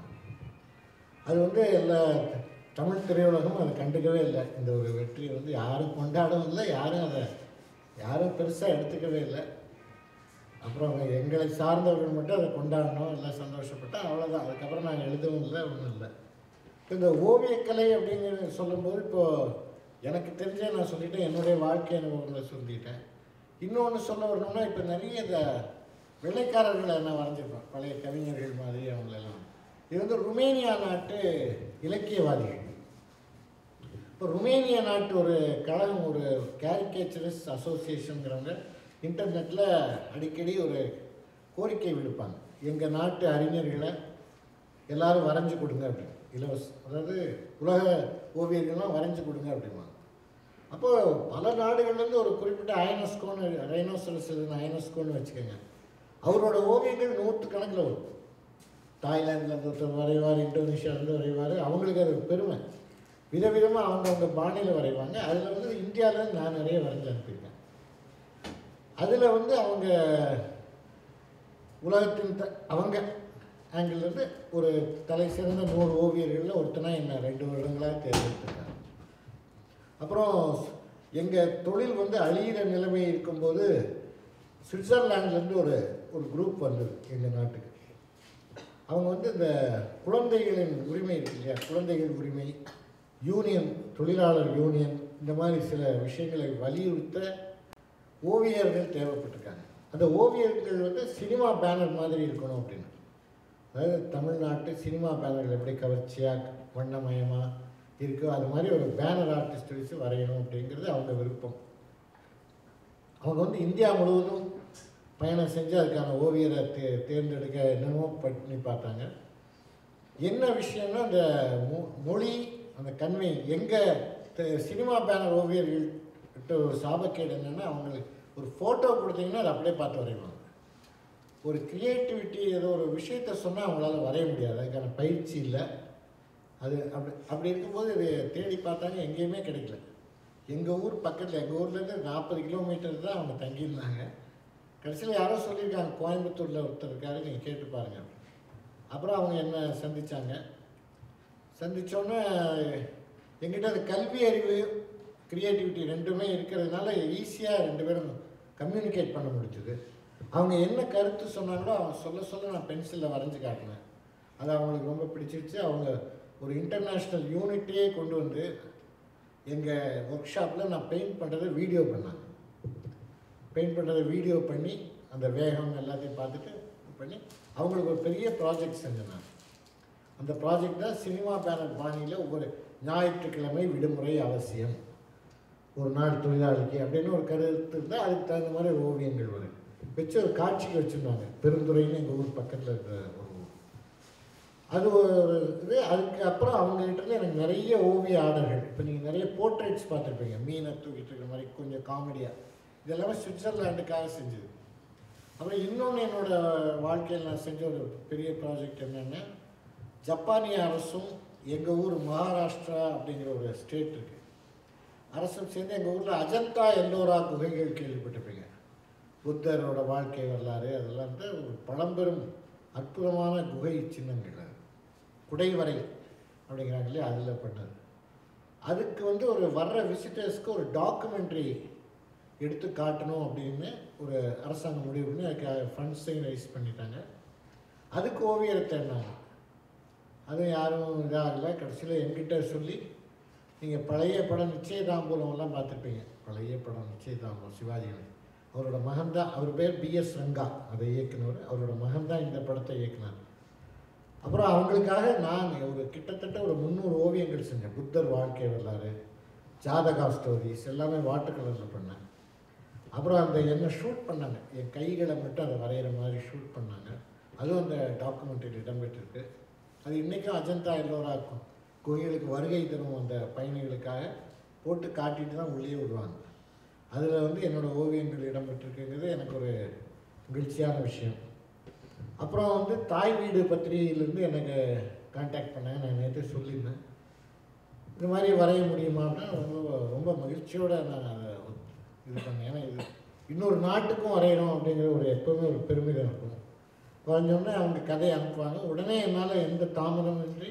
அது வந்து எல்லா தமிழ் திரையுலகம் அதை கண்டுக்கவே இல்லை இந்த ஒரு வெற்றியை வந்து யாரும் கொண்டாடவும் இல்லை யாரும் அதை யாரும் பெருசாக எடுத்துக்கவே இல்லை அப்புறம் அவங்க எங்களை சார்ந்தவர்கள் மட்டும் அதை கொண்டாடணும் எல்லாம் சந்தோஷப்பட்டா அவ்வளோதான் அதுக்கப்புறம் நாங்கள் எழுதவும் இல்லை ஒன்றும் இல்லை இப்போ இந்த ஓவியக்கலை அப்படிங்கிறது சொல்லும்போது இப்போது எனக்கு தெரிஞ்ச நான் சொல்லிட்டேன் என்னுடைய வாழ்க்கை அனுபவங்களை சொல்லிட்டேன் இன்னொன்று சொல்ல வரணும்னா இப்போ நிறைய இந்த வெள்ளைக்காரர்களை நான் வரைஞ்சிருப்பேன் பழைய கவிஞர்கள் மாதிரி அவங்களெல்லாம் இது வந்து ருமேனியா நாட்டு இலக்கியவாதிகள் இப்போ ருமேனியா நாட்டு ஒரு கழகம் ஒரு கேரிகேச்சரிஸ்ட் அசோசியேஷனுங்கிறவங்க இன்டர்நெட்டில் அடிக்கடி ஒரு கோரிக்கை விடுப்பாங்க எங்கள் நாட்டு அறிஞர்களை எல்லாரும் வரைஞ்சு கொடுங்க அப்படின்னு இலவச அதாவது உலக ஓவியர்கள்லாம் வரைஞ்சு கொடுங்க அப்படிம்பாங்க அப்போது பல நாடுகள்லேருந்து ஒரு குறிப்பிட்ட ஐனஸ்கோன்னு ரைனோசரஸ் ஐனஸ்கோன்னு வச்சுக்கோங்க அவரோட ஓவியங்கள் நூற்றுக்கணக்கில் வரும் தாய்லாந்துலேருந்து ஒருத்தர் வரைவார் இந்தோனேஷியாவிலேருந்து வரைவார் அவங்களுக்கு அது பெருமை விதவிதமாக அவங்கவுங்க பாணியில் வரைவாங்க அதில் வந்து இந்தியாவிலேருந்து நான் நிறைய வரைஞ்சி அனுப்பியிருக்கேன் அதில் வந்து அவங்க உலகத்தின் த அவங்க ஆங்கிள்லேருந்து ஒரு தலை சிறந்த நூறு ஓவியர்களில் ஒருத்தனா என்ன ரெண்டு வருடங்களாக தேர்ந்தெடுத்திருக்காங்க அப்புறம் எங்கள் தொழில் வந்து அழியிற நிலைமை இருக்கும்போது சுவிட்சர்லாண்ட்லேருந்து ஒரு ஒரு குரூப் வந்தது எங்கள் நாட்டுக்கு அவங்க வந்து இந்த குழந்தைகளின் உரிமை இருக்கு இல்லையா குழந்தைகள் உரிமை யூனியன் தொழிலாளர் யூனியன் இந்த மாதிரி சில விஷயங்களை வலியுறுத்த ஓவியர்கள் தேவைப்பட்டிருக்காங்க அந்த ஓவியர்கள் வந்து சினிமா பேனர் மாதிரி இருக்கணும் அப்படின்னு அதாவது தமிழ்நாட்டு சினிமா பேனர்கள் எப்படி கவர்ச்சியாக வண்ணமயமாக இருக்கோ அது மாதிரி ஒரு பேனர் ஆர்டிஸ்ட் வச்சு வரையணும் அப்படிங்கிறது அவங்க விருப்பம் அவங்க வந்து இந்தியா முழுவதும் பயணம் செஞ்சு அதுக்கான ஓவியரை தே தேர்ந்தெடுக்க என்னென்னமோ பண்ணி பார்த்தாங்க என்ன விஷயம்னா அந்த மொ மொழி அந்த கன்வை எங்கள் சினிமா பேனர் ஓவியர்கள் கிட்ட ஒரு சாபக்கேடு என்னென்னா அவங்களுக்கு ஒரு ஃபோட்டோ கொடுத்தீங்கன்னா அதை அப்படியே பார்த்து வரைவாங்க ஒரு க்ரியேட்டிவிட்டி ஏதோ ஒரு விஷயத்த சொன்னால் அவங்களால வரைய முடியாது அதுக்கான பயிற்சி இல்லை அது அப்படி அப்படி இருக்கும்போது இது தேடி பார்த்தாங்க எங்கேயுமே கிடைக்கல எங்கள் ஊர் பக்கத்தில் எங்கள் ஊர்லேருந்து நாற்பது கிலோமீட்டர் தான் அவங்க தங்கியிருந்தாங்க கடைசியில் யாரோ சொல்லியிருக்காங்க கோயம்புத்தூரில் ஒருத்தர் இருக்காரு நீங்கள் கேட்டு பாருங்கள் அப்புறம் அவங்க என்ன சந்திச்சாங்க சந்திச்சோன்னே எங்கிட்ட அந்த கல்வி அறிவு க்ரியேட்டிவிட்டி ரெண்டுமே இருக்கிறதுனால ஈஸியாக ரெண்டு பேரும் கம்யூனிகேட் பண்ண முடிஞ்சுது அவங்க என்ன கருத்து சொன்னாங்களோ அவங்க சொல்ல சொல்ல நான் பென்சிலில் வரைஞ்சி காட்டினேன் அது அவங்களுக்கு ரொம்ப பிடிச்சிருச்சு அவங்க ஒரு இன்டர்நேஷ்னல் யூனிட்டே கொண்டு வந்து எங்கள் ஒர்க் ஷாப்பில் நான் பெயிண்ட் பண்ணுறதை வீடியோ பண்ணேன் பெயிண்ட் பண்ணுறதை வீடியோ பண்ணி அந்த வேகம் எல்லாத்தையும் பார்த்துட்டு பண்ணி அவங்களுக்கு ஒரு பெரிய ப்ராஜெக்ட் செஞ்சேன் நான் அந்த ப்ராஜெக்ட் தான் சினிமா பேனர் பாணியில் ஒவ்வொரு ஞாயிற்றுக்கிழமை விடுமுறை அவசியம் ஒரு நாள் தொழிலாளிக்கு அப்படின்னு ஒரு கருத்து இருந்தால் அதுக்கு தகுந்த மாதிரி ஓவியங்கள் வரும் வச்சு ஒரு காட்சிக்கு வச்சுருந்தாங்க பெருந்துறைன்னு எங்கள் ஊர் பக்கத்தில் இருக்கிற ஒரு ஊர் அது ஒரு இது அதுக்கு அப்புறம் அவங்ககிட்ட இருந்து எனக்கு நிறைய ஓவிய ஆர்டர்கள் இப்போ நீங்கள் நிறைய போர்ட்ரேட்ஸ் பார்த்துருப்பீங்க மீனை தூக்கிட்டு இருக்கிற மாதிரி கொஞ்சம் காமெடியாக இதெல்லாமே சுவிட்சர்லாண்டுக்காக செஞ்சது அப்புறம் இன்னொன்று என்னோட வாழ்க்கையில் நான் செஞ்ச ஒரு பெரிய ப்ராஜெக்ட் என்னென்னா ஜப்பானிய அரசும் எங்கள் ஊர் மகாராஷ்டிரா அப்படிங்கிற ஒரு ஸ்டேட் இருக்குது அரசும் சேர்ந்து எங்கள் ஊரில் அஜந்தா எல்லோரா குகைகள் கேள்விப்பட்டிருப்பீங்க புத்தரோட வாழ்க்கை வரலாறு அதெல்லாம் வந்து ஒரு பழம்பெரும் அற்புதமான குகை சின்னங்கள் அது குடைவரை அப்படிங்கிறாங்க இல்லையா அதில் பண்ணது அதுக்கு வந்து ஒரு வர்ற விசிட்டர்ஸ்க்கு ஒரு டாக்குமெண்ட்ரி எடுத்து காட்டணும் அப்படின்னு ஒரு அரசாங்கம் முடிவு பண்ணி அதுக்கு ஃபண்ட்ஸையும் ரைஸ் பண்ணிட்டாங்க அதுக்கு ஓவியரை தேடினாங்க அதுவும் யாரும் இதாகலை கடைசியில் என்கிட்ட சொல்லி நீங்கள் பழைய படம் நிச்சயதாம்பூலம்லாம் பார்த்துருப்பீங்க பழைய படம் நிச்சயதாம்பூலம் சிவாஜி கணேசன் அவரோட மகன் தான் அவர் பேர் பிஎஸ் ரங்கா அதை இயக்குனவர் அவரோட மகன் தான் இந்த படத்தை இயக்குனார் அப்புறம் அவங்களுக்காக நான் ஒரு கிட்டத்தட்ட ஒரு முந்நூறு ஓவியங்கள் செஞ்சேன் புத்தர் வாழ்க்கை வரலாறு ஜாதகா ஸ்டோரிஸ் எல்லாமே வாட்டர் கலரில் பண்ணேன் அப்புறம் அந்த என்ன ஷூட் பண்ணாங்க என் கைகளை மட்டும் அதை வரைகிற மாதிரி ஷூட் பண்ணாங்க அதுவும் அந்த டாக்குமெண்ட்ரியில் இடம்பெற்றிருக்கு அது இன்றைக்கும் அஜந்தா எல்லோரா கு- குகைகளுக்கு வருகை தரும் அந்த பயணிகளுக்காக போட்டு காட்டிட்டு தான் உள்ளே விடுவாங்க அதில் வந்து என்னோடய ஓவியங்கள் இடம்பெற்றிருக்குங்கிறது எனக்கு ஒரு மகிழ்ச்சியான விஷயம் அப்புறம் வந்து தாய் வீடு பத்திரிகையிலேருந்து எனக்கு காண்டாக்ட் பண்ணாங்க நான் நேற்று சொல்லியிருந்தேன் இந்த மாதிரி வரைய முடியுமா அப்படின்னா ரொம்ப ரொம்ப மகிழ்ச்சியோடு நான் அதை இது பண்ணேன் ஏன்னா இது இன்னொரு நாட்டுக்கும் வரையணும் அப்படிங்கிற ஒரு எப்போவுமே ஒரு பெருமிதம் இருக்கும் குறைஞ்சோடனே அவங்க கதையை அனுப்புவாங்க உடனே என்னால் எந்த தாமதமும் இன்றி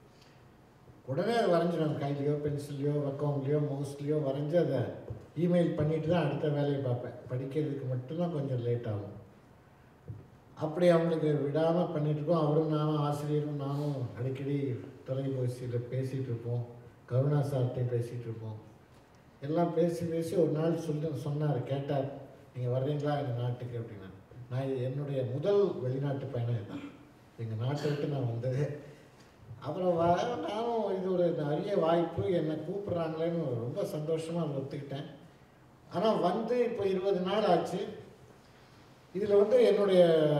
உடனே அதை வரைஞ்சிடுவேன் கையிலையோ பென்சில்லையோ வக்கோங்லையோ மவுஸ்லேயோ வரைஞ்சி அதை இமெயில் பண்ணிட்டு தான் அடுத்த வேலையை பார்ப்பேன் படிக்கிறதுக்கு மட்டும்தான் கொஞ்சம் லேட் ஆகும் அப்படி அவங்களுக்கு விடாமல் பண்ணிட்டு இருக்கோம் அவரும் நானும் ஆசிரியரும் நானும் அடிக்கடி தொலைபேசியில் பேசிகிட்டு இருப்போம் கருணா சார்ட்டையும் பேசிகிட்டு இருப்போம் எல்லாம் பேசி பேசி ஒரு நாள் சொல்லி சொன்னார் கேட்டார் நீங்கள் வர்றீங்களா எங்கள் நாட்டுக்கு அப்படின்னா நான் இது என்னுடைய முதல் வெளிநாட்டு பயணம் இதுதான் எங்கள் நாட்டை விட்டு நான் வந்தது அப்புறம் வ நானும் இது ஒரு நிறைய வாய்ப்பு என்னை கூப்பிட்றாங்களேன்னு ரொம்ப சந்தோஷமாக அதை ஒத்துக்கிட்டேன் ஆனால் வந்து இப்போ இருபது நாள் ஆச்சு இதில் வந்து என்னுடைய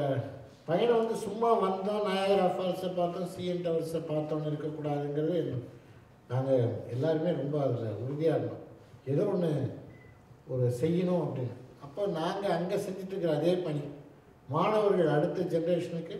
பயணம் வந்து சும்மா வந்தோம் நாயகரா ஃபால்ஸை பார்த்தோம் சிஎன் டவர்ஸை பார்த்தோன்னு இருக்கக்கூடாதுங்கிறது நாங்கள் எல்லாருமே ரொம்ப அதில் உறுதியாக இருந்தோம் ஏதோ ஒன்று ஒரு செய்யணும் அப்படின்னு அப்போ நாங்கள் அங்கே செஞ்சுட்ருக்கிற அதே பணி மாணவர்கள் அடுத்த ஜென்ரேஷனுக்கு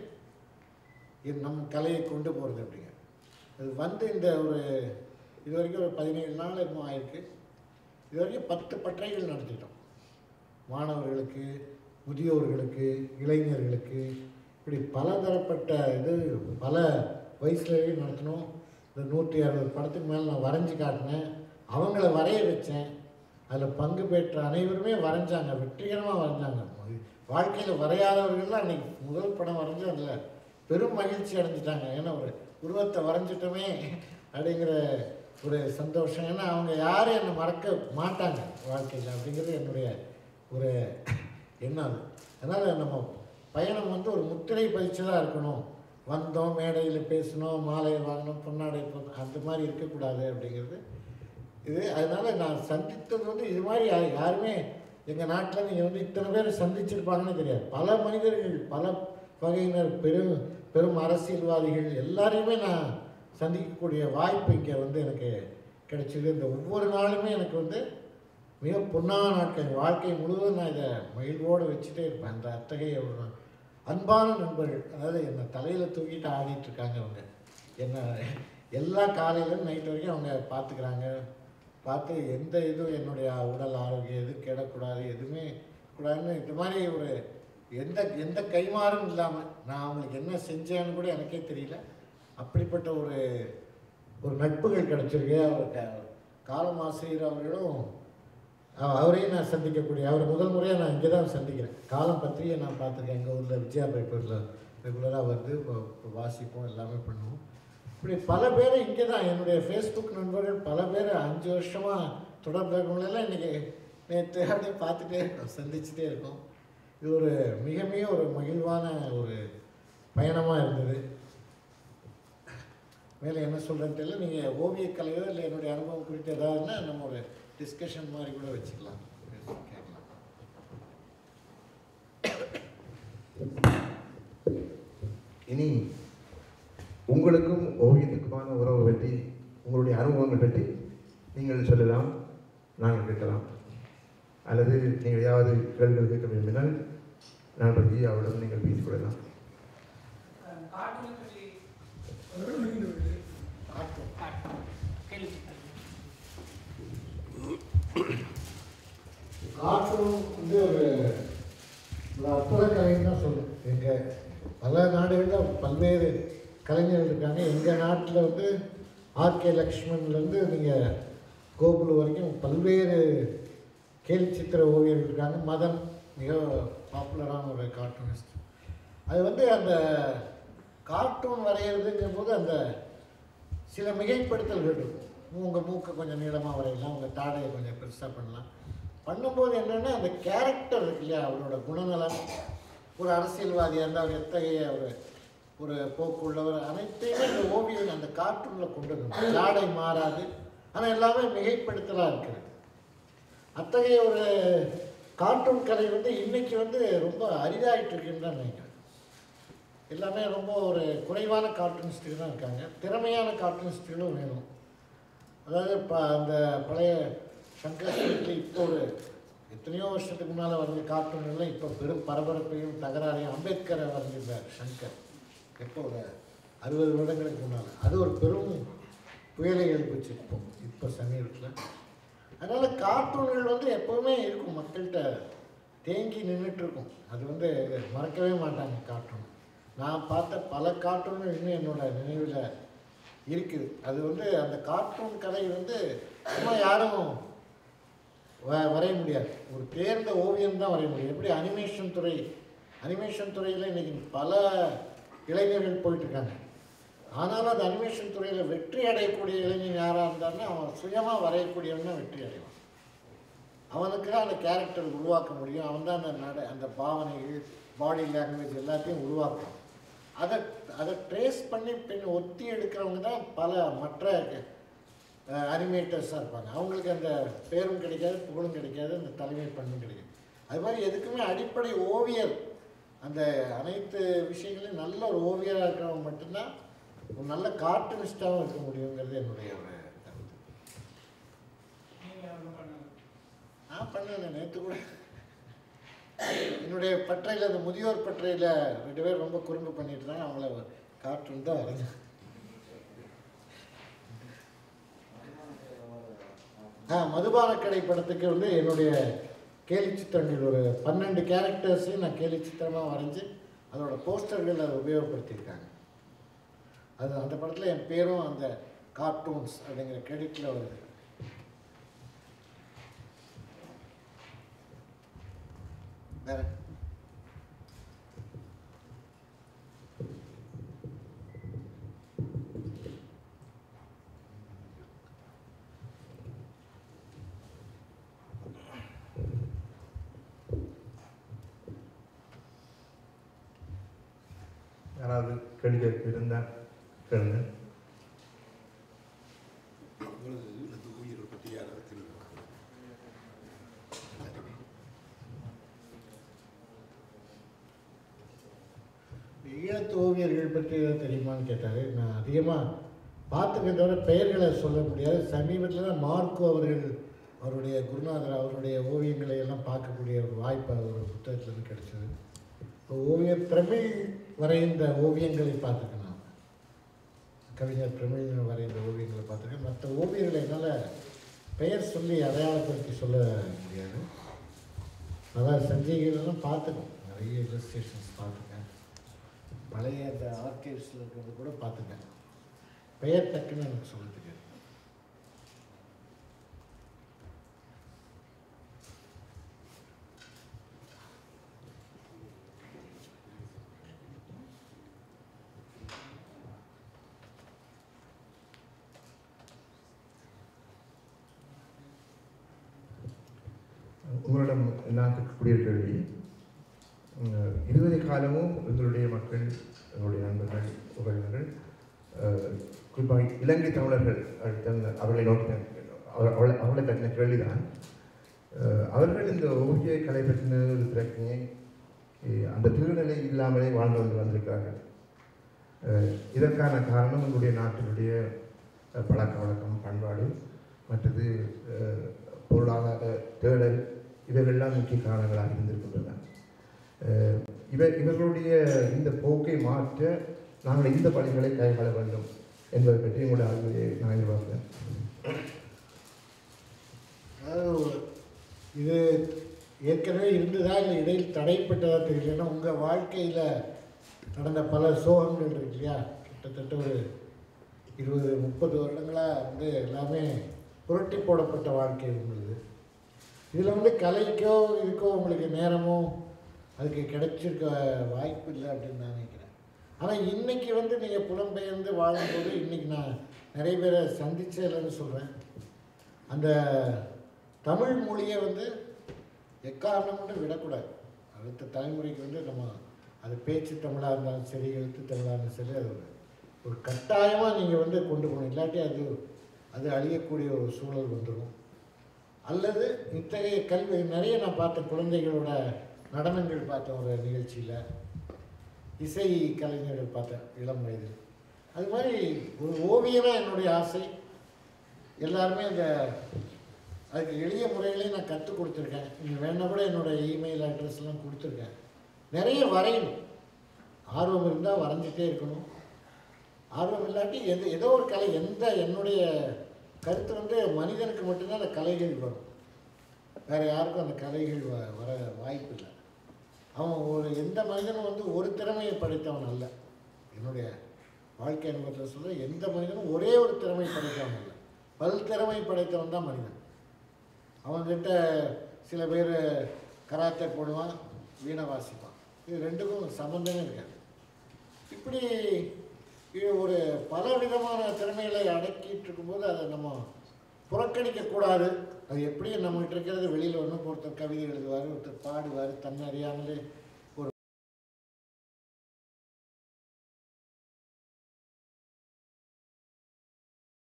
இது நம் கலையை கொண்டு போகிறது அப்படிங்க அது வந்து இந்த ஒரு இது வரைக்கும் ஒரு பதினேழு நாள் இன்னும் ஆயிருக்கு இது வரைக்கும் பத்து பட்டறைகள் நடத்திட்டோம் மாணவர்களுக்கு முதியோர்களுக்கு இளைஞர்களுக்கு இப்படி பலதரப்பட்ட இது பல வயசுலேயே நடத்தினோம் இந்த நூற்றி அறுபது படத்துக்கு மேலே நான் வரைஞ்சி காட்டினேன் அவங்கள வரைய வச்சேன் அதில் பங்கு பெற்ற அனைவருமே வரைஞ்சாங்க வெற்றிகரமாக வரைஞ்சாங்க வாழ்க்கையில் வரையாதவர்கள்லாம் அன்றைக்கி முதல் படம் வரைஞ்சி அதில் பெரும் மகிழ்ச்சி அடைஞ்சிட்டாங்க ஏன்னா ஒரு உருவத்தை வரைஞ்சிட்டோமே அப்படிங்கிற ஒரு சந்தோஷம் ஏன்னா அவங்க யாரும் என்னை மறக்க மாட்டாங்க வாழ்க்கையில் அப்படிங்கிறது என்னுடைய ஒரு எண்ணம் அது அதனால் நம்ம பயணம் வந்து ஒரு முத்திரை பதிச்சதாக இருக்கணும் வந்தோம் மேடையில் பேசணும் மாலையை வாங்கணும் பொன்னாடை போகணும் அந்த மாதிரி இருக்கக்கூடாது அப்படிங்கிறது இது அதனால் நான் சந்தித்தது வந்து இது மாதிரி யா- யாருமே எங்கள் நாட்டில் நீங்கள் வந்து இத்தனை பேர் சந்திச்சிருப்பாங்கன்னு தெரியாது பல மனிதர்கள் பல வகையினர் பெரும் பெரும் அரசியல்வாதிகள் எல்லாரையுமே நான் சந்திக்கக்கூடிய வாய்ப்பு இங்கே வந்து எனக்கு கிடைச்சிது இந்த ஒவ்வொரு நாளுமே எனக்கு வந்து மிக பொன்னான நாட்கள் என் வாழ்க்கை முழுவதும் நான் இதை மகிழ்வோடு வச்சுட்டே இருப்பேன் அந்த அத்தகைய ஒரு அன்பான நண்பர்கள் அதாவது என்னை தலையில் தூக்கிட்டு ஆடிட்டு இருக்காங்க அவங்க என்ன எல்லா காலையிலும் நைட் வரைக்கும் அவங்க பார்த்துக்கிறாங்க பார்த்து எந்த இதுவும் என்னுடைய உடல் ஆரோக்கியம் எதுவும் கெடக்கூடாது எதுவுமே கூடாதுன்னு இந்த மாதிரி ஒரு எந்த எந்த கைமாறும் இல்லாமல் நான் அவங்களுக்கு என்ன செஞ்சேன்னு கூட எனக்கே தெரியல அப்படிப்பட்ட ஒரு ஒரு நட்புகள் கிடச்சிருக்கு அவர் க- காலம் ஆசிரியர் அவர்களும் அஹ் அவரையும் நான் சந்திக்கக்கூடிய அவர் முதல் முறையாக நான் இங்கே தான் சந்திக்கிறேன் காலம் பத்திரிகை நான் பார்த்துருக்கேன் எங்கள் ஊரில் விஜயா பேப்பரில் ரெகுலராக வருது இப்போ இப்போ வாசிப்போம் எல்லாமே பண்ணுவோம் இப்படி பல பேர் இங்கே தான் என்னுடைய ஃபேஸ்புக் நண்பர்கள் பல பேர் அஞ்சு வருஷமாக தொடர்பு இருக்கவங்களெல்லாம் இன்றைக்கி நேற்று அப்படியே பார்த்துட்டே இருக்கோம் சந்திச்சுட்டே இருக்கோம் இது ஒரு மிக மிக ஒரு மகிழ்வான ஒரு பயணமாக இருந்தது மேலே என்ன சொல்கிறேன்னு தெரியல நீங்கள் ஓவியக்கலையோ இல்லை என்னுடைய அனுபவம் குறித்து ஏதாவதுன்னா நம்ம ஒரு டிஸ்கஷன் மாதிரி கூட வச்சுக்கலாம் கேட்கலாம் இனி உங்களுக்கும் ஓவியத்துக்குமான உறவு பற்றி உங்களுடைய அனுபவங்கள் பற்றி நீங்கள் சொல்லலாம் நாங்கள் கேட்கலாம் அல்லது நீங்கள் ஏதாவது கேள்விகள் கேட்க விரும்பினால் நான் பற்றி அவரிடம் நீங்கள் பேசிக்கொள்ளலாம் கார்ட்டூனை பற்றி காட்டும் கார்ட்டூன் கேள்விப்பட்டேன் கார்ட்டூன் வந்து ஒரு ஒரு அற்புத கலைன்னு தான் சொல்லும் எங்கள் பல நாடுகளில் பல்வேறு கலைஞர்கள் இருக்காங்க எங்கள் நாட்டில் வந்து ஆர்கே லக்ஷ்மண்லேருந்து நீங்கள் கோகுல் வரைக்கும் பல்வேறு கேலி சித்திர ஓவியர்கள் இருக்காங்க மதன் மிக பாப்புலரான ஒரு கார்ட்டூனிஸ்ட் அது வந்து அந்த கார்ட்டூன் வரைகிறதுங்கும் போது அந்த சில மிகைப்படுத்தல்கள் இருக்கும் உங்கள் மூக்கை கொஞ்சம் நீளமாக வரையலாம் உங்கள் தாடையை கொஞ்சம் பெருசாக பண்ணலாம் பண்ணும்போது என்னென்னா அந்த கேரக்டர் இருக்கு இல்லையா அவரோட குணநலன் ஒரு அரசியல்வாதியாக இருந்தால் அவர் எத்தகைய ஒரு ஒரு போக்கு உள்ளவர் அனைத்தையுமே இந்த ஓவியம் அந்த கார்ட்டூனில் கொண்டு வரணும் ஜாடை மாறாது ஆனால் எல்லாமே மிகைப்படுத்தலாக இருக்குது அத்தகைய ஒரு கார்ட்டூன் கலை வந்து இன்னைக்கு வந்து ரொம்ப அரிதாயிட்டு இருக்குன்னு தான் நினைக்கிறேன் எல்லாமே ரொம்ப ஒரு குறைவான கார்ட்டூனிஸ்ட்டுகள் தான் இருக்காங்க திறமையான கார்ட்டூனிஸ்ட்டுகளும் வேணும் அதாவது இப்போ அந்த பழைய சங்கர் ஸ்ட்ரீட்டில் இப்போ ஒரு எத்தனையோ வருஷத்துக்கு முன்னால் வரைஞ்ச கார்ட்டூன்கள்லாம் இப்போ பெரும் பரபரப்பையும் தகராறையும் அம்பேத்கரை வரைஞ்சிருந்தார் சங்கர் எப்போ ஒரு அறுபது வருடங்களுக்கு முன்னால் அது ஒரு பெரும் புயலை எழுப்பிச்சு இப்போ இப்போ சமீபத்தில் அதனால் கார்ட்டூன்கள் வந்து எப்போவுமே இருக்கும் மக்கள்கிட்ட தேங்கி நின்றுட்டு இருக்கும் அது வந்து மறக்கவே மாட்டாங்க கார்ட்டூன் நான் பார்த்த பல கார்ட்டூன்கள் இன்னும் என்னோட நினைவில் இருக்குது அது வந்து அந்த கார்ட்டூன் கதை வந்து சும்மா யாரும் வ வரைய முடியாது ஒரு தேர்ந்த ஓவியம் தான் வரைய முடியும் எப்படி அனிமேஷன் துறை அனிமேஷன் துறையில் இன்றைக்கி பல இளைஞர்கள் போயிட்டுருக்காங்க ஆனாலும் அந்த அனிமேஷன் துறையில் வெற்றி அடையக்கூடிய இளைஞன் யாராக இருந்தாலும் அவன் சுயமாக வரையக்கூடியவன் தான் வெற்றி அடைவான் அவனுக்கு தான் அந்த கேரக்டர் உருவாக்க முடியும் அவன் தான் அந்த நட அந்த பாவனைகள் பாடி லாங்குவேஜ் எல்லாத்தையும் உருவாக்கும் அதை அதை ட்ரேஸ் பண்ணி பின் ஒத்தி எடுக்கிறவங்க தான் பல மற்ற அனிமேட்டர்ஸாக இருப்பாங்க அவங்களுக்கு அந்த பேரும் கிடைக்காது புகழும் கிடைக்காது அந்த தலைமை பண்பும் கிடைக்காது அது மாதிரி எதுக்குமே அடிப்படை ஓவியர் அந்த அனைத்து விஷயங்களையும் நல்ல ஒரு ஓவியராக இருக்கிறவங்க மட்டும்தான் ஒரு நல்ல கார்ட்டூனிஸ்டாகவும் இருக்க முடியுங்கிறது என்னுடைய ஒரு கருத்து நீங்க ஒண்ணும் பண்ணுங்க நான் பண்ணேன் நேற்று கூட என்னுடைய பற்றையில் அந்த முதியோர் பற்றையில் ரெண்டு பேர் ரொம்ப குறும்பு பண்ணிட்டு இருந்தாங்க அவங்கள கார்ட்டூன் தான் வரைஞ்சேன் ஆ மதுபான கடை படத்துக்கு வந்து என்னுடைய கேலி சித்திரங்கள் ஒரு பன்னெண்டு கேரக்டர்ஸையும் நான் கேலி சித்திரமாக வரைஞ்சி அதோட போஸ்டர்கள் அதை உபயோகப்படுத்தியிருக்காங்க அது அந்த படத்தில் என் பேரும் அந்த கார்ட்டூன்ஸ் அப்படிங்கிற கிரெடிட்டில் வருது வேற யாராவது கேள்வி கேட்க இருந்தால் கேளுங்க உங்களது ஈழத்து ஓவியர்கள் பற்றி யாராவது கேள்வி ஈழத்து ஓவியர்கள் பற்றி ஏதாவது தெரியுமான்னு கேட்டார் நான் அதிகமாக பார்த்துக்கிறத தவிர பெயர்களை சொல்ல முடியாது சமீபத்தில் தான் மார்க்கோ அவர்கள் அவருடைய குருநாதர் அவருடைய ஓவியங்களை எல்லாம் பார்க்கக்கூடிய ஒரு வாய்ப்பு அவர் புத்தகத்திலிருந்து கிடைச்சது இப்போ ஓவியர் பிரமிழ் வரைந்த ஓவியங்களை பார்த்துருக்கேன் நான் கவிஞர் பிரமிழ் வரைந்த ஓவியங்களை பார்த்துருக்கேன் மற்ற ஓவியர்களை என்னால் பெயர் சொல்லி அடையாளப்படுத்தி சொல்ல முடியாது அதான் சஞ்சய்களெல்லாம் பார்த்துக்கோம் நிறைய இல்லஸ்ட்ரேஷன்ஸ் பார்த்துருக்கேன் பழைய அந்த ஆர்கைவ்ஸில் இருக்கிறது கூட பார்த்துக்கேன் பெயர் டக்குன்னு எனக்கு சொல்ல தெரியாது உங்களிடம் நான் கேட்கக்கூடிய கேள்வி உம், இதுவரை காலமும் எங்களுடைய மக்கள் எங்களுடைய நண்பர்கள் உறவினர்கள் அஹ், குறிப்பாக இலங்கை தமிழர்கள் அடுத்த அவர்களை நோக்கி நான் அவ- அவளை அவளை பற்றின கேள்விதான் அஹ், அவர்கள் இந்த ஓவிய கலை பற்றின ஒரு பிரச்சனையை அஹ், அந்த திருநிலை இல்லாமலே வாழ்ந்து வந்து வந்திருக்கிறார்கள் அஹ், இதற்கான காரணம் எங்களுடைய நாட்டினுடைய அஹ், பழக்க வழக்கம் பண்பாடு மற்றது அஹ், பொருளாதார தேடல் இவைகள்லாம் முக்கிய காரணங்களாக இருந்திருக்கின்றன அஹ், இவ இவர்களுடைய இந்த போக்கை மாற்ற நாங்கள் இந்த பணிகளை கையாள வேண்டும் என்பதை பற்றி உங்களுடைய ஆய்வுரை நான் எதிர்பார்க்கிறேன் அதாவது ஒரு- இது ஏற்கனவே இருந்ததா இல்லை இடையில் தடைப்பட்டதா தெரியல ஏன்னா உங்கள் வாழ்க்கையில் நடந்த பல சோகங்கள் இருக்கு இல்லையா கிட்டத்தட்ட ஒரு இருபது முப்பது வருடங்களாக வந்து எல்லாமே புரட்டி போடப்பட்ட வாழ்க்கை உங்களுது இதில் வந்து கலைக்கோ இதுக்கோ உங்களுக்கு நேரமோ அதுக்கு கிடைச்சிருக்க வாய்ப்பு இல்லை அப்படின்னு நான் நினைக்கிறேன் ஆனால் இன்னைக்கு வந்து நீங்கள் புலம்பெயர்ந்து வாழும்போது இன்னைக்கு நான் நிறைய பேரை சந்திச்சதில்லைன்னு சொல்கிறேன் அந்த தமிழ் மொழியை வந்து எக்காரணம் கொண்டு விடக்கூடாது அடுத்த தலைமுறைக்கு வந்து நம்ம அது பேச்சு தமிழாக இருந்தாலும் சரி எழுத்து தமிழாக இருந்தாலும் சரி அது ஒரு ஒரு கட்டாயமாக நீங்கள் வந்து கொண்டு போகணும் இல்லாட்டி அது அது அழியக்கூடிய ஒரு சூழல் வந்துடும் அல்லது இத்தகைய கல்வி நிறைய நான் பார்த்த குழந்தைகளோட நடனங்கள் பார்த்தேன் ஒரு நிகழ்ச்சியில் இசை கலைஞர்கள் பார்த்தேன் இளம் வயதில் அது மாதிரி ஒரு ஓவியனாக என்னுடைய ஆசை எல்லாருமே அந்த அதுக்கு எளிய முறையிலையும் நான் கற்றுக் கொடுத்துருக்கேன் நீங்கள் வேணா கூட என்னோடய இமெயில் அட்ரஸ்லாம் கொடுத்துருக்கேன் நிறைய வரையணும் ஆர்வம் இருந்தால் வரைஞ்சிட்டே இருக்கணும் ஆர்வம் இல்லாட்டி எது ஏதோ ஒரு கலை எந்த என்னுடைய கருத்து வந்து மனிதனுக்கு மட்டும்தான் அந்த கலைகள் வரும் வேறு யாருக்கும் அந்த கலைகள் வ வர வாய்ப்பு இல்லை அவன் ஒரு எந்த மனிதனும் வந்து ஒரு திறமையை படைத்தவன் அல்ல என்னுடைய வாழ்க்கை அனுபவத்தில் சொல்ல எந்த மனிதனும் ஒரே ஒரு திறமை படைத்தவன் அல்ல பல் திறமை படைத்தவன் தான் மனிதன் அவன்கிட்ட சில பேர் கராத்தே போடுவான் வீணை வாசிப்பான் இது ரெண்டுக்கும் சம்மந்தமே இருக்காது இப்படி இது ஒரு பல விதமான திறமைகளை அடக்கிட்டு இருக்கும்போது அதை நம்ம புறக்கணிக்கக்கூடாது அது எப்படியும் நம்மகிட்ட இருக்கிறது வெளியில் ஒன்று ஒருத்தர் கவிதை எழுதுவார் ஒருத்தர் பாடுவார் தன்னை அறியாமலே